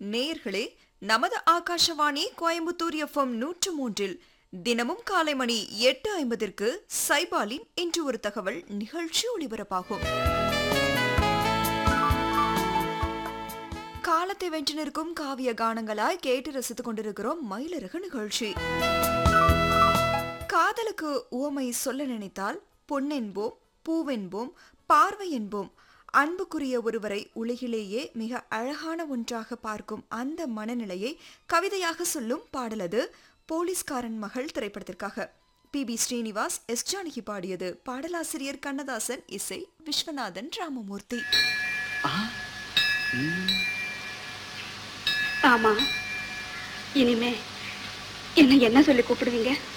நேயர்களே நமது ஆகாஷவாணி கோயம்புத்தூர் எஃப்எம் நூற்று மூன்றில் தினமும் காலை மணி எட்டு ஐம்பதிற்கு சைபாலின் இன்று ஒரு தகவல் நிகழ்ச்சி ஒளிபரப்பாகும் காலத்தை வென்று நிற்கும் காவிய கானங்களாய் கேட்டு ரசித்துக் கொண்டிருக்கிறோம் மயிலரகு நிகழ்ச்சி காதலுக்கு உவமை சொல்ல நினைத்தால் பொன்னென்போம் பூவென்போம் பார்வை என்போம் அன்புக்குரிய ஒருவரை உலகிலேயே மிக அழகான ஒன்றாக பார்க்கும் அந்த மனநிலையை கவிதையாக சொல்லும் பாடலது போலீஸ்காரன் மகள் திரைப்படத்திற்காக P B Srinivas S Janaki பாடியது பாடலாசிரியர் கண்ணதாசன் இசை விஸ்வநாதன் ராமமூர்த்தி ஆமா இனிமே என்ன என்ன சொல்லி கூப்பிடுவீங்க